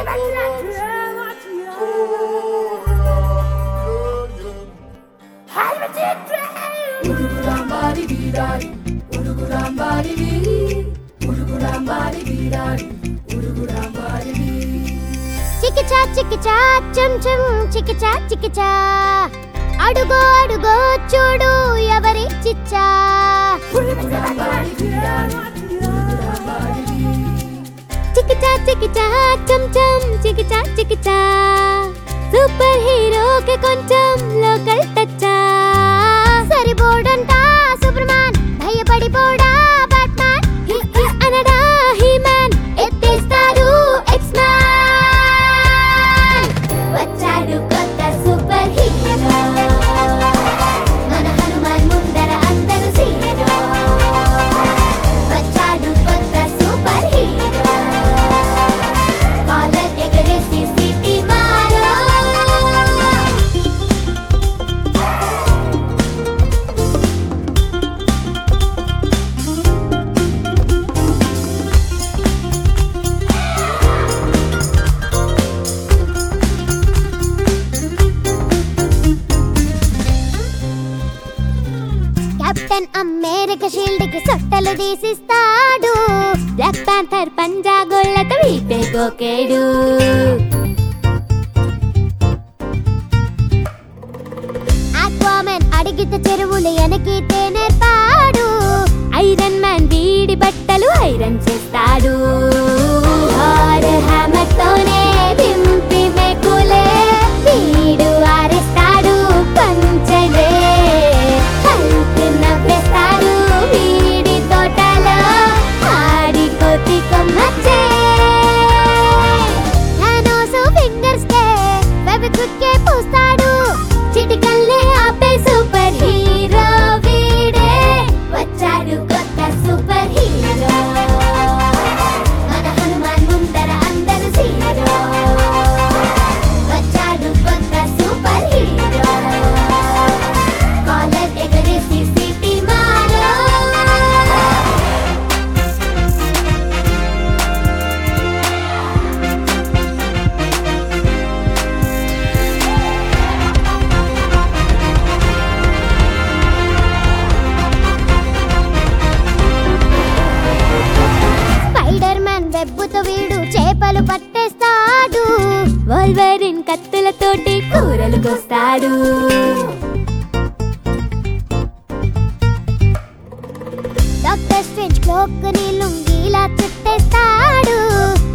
ఉరుగురాంబారి వీరాడి ఉరుగురాంబారి వీరి ఉరుగురాంబారి వీరాడి ఉరుగురాంబారి వీరి చికిచా చికిచా చం చం చికిచా చికిచా అడుగో అడుగో చూడు ఎవరి చిచ్చా ఉరుగురాంబారి వీరాడి ఉరుగురాంబారి వీరి చికిచా చికిచా చం చం చికిచా చికిచా సూపర్ హీరోకి కొంచెం లోకల్ టచ్చా సరిపోడంట సూపర్ మ్యాన్ భయపడిపోడా బ్యాట్మ్యాన్ హి హి అనడా హీ మ్యాన్ ఎత్తేస్తాడు ఎక్స్ మ్యాన్ వచ్చాడు కొత్త సూపర్ హీరో మన హనుమాన్ ముందర అందరూ సీరో వచ్చాడు కొత్త సూపర్ హీరో కాలర్ ఎగరేసి సిటీ మారో కెప్టెన్ అమెరికా షీల్డ్ కి సొట్టలు తీసిస్తాడు బ్లాక్ ప్యాంథర్ పంజా గొళ్ళతో వీపే గోకేడు ఆక్వామెన్ అడిగితే చెరువులు ఎనకితే నేర్పాడు ఐరన్ మ్యాన్ వీడి బట్టలు ఐరన్ చేస్తాడు హారర్ హ్యామర్ తోనే దింపి మెకులే వీడు ఆరేస్తాడు పంచలే హల్క్ నవ్వేస్తాడు వీడి తోటలో ఆడి కోతి కొమ్మచ్చే థానోస్ ఫింగర్స్ కే ఫెవిక్విక్ కే పూస్తాడు చిటికల్లే ఆపే సూపర్ హీరో వీడే వచ్చాడు కొత్త సూపర్ హీరో మన హనుమాన్ ముందర అందరూ సీరో వచ్చాడు కొత్త సూపర్ హీరో కాలర్ ఎగరేసి సిటీ మారో స్పైడర్ మ్యాన్ వెబ్బుతో వీడు చేపలు పట్టేస్తాడు వల్వరిన్ కత్తులతోటి కూరలు కోస్తాడు డాక్టర్ స్ట్రేంజ్ క్లోక్ ని లుంగీలా చుట్టేస్తాడు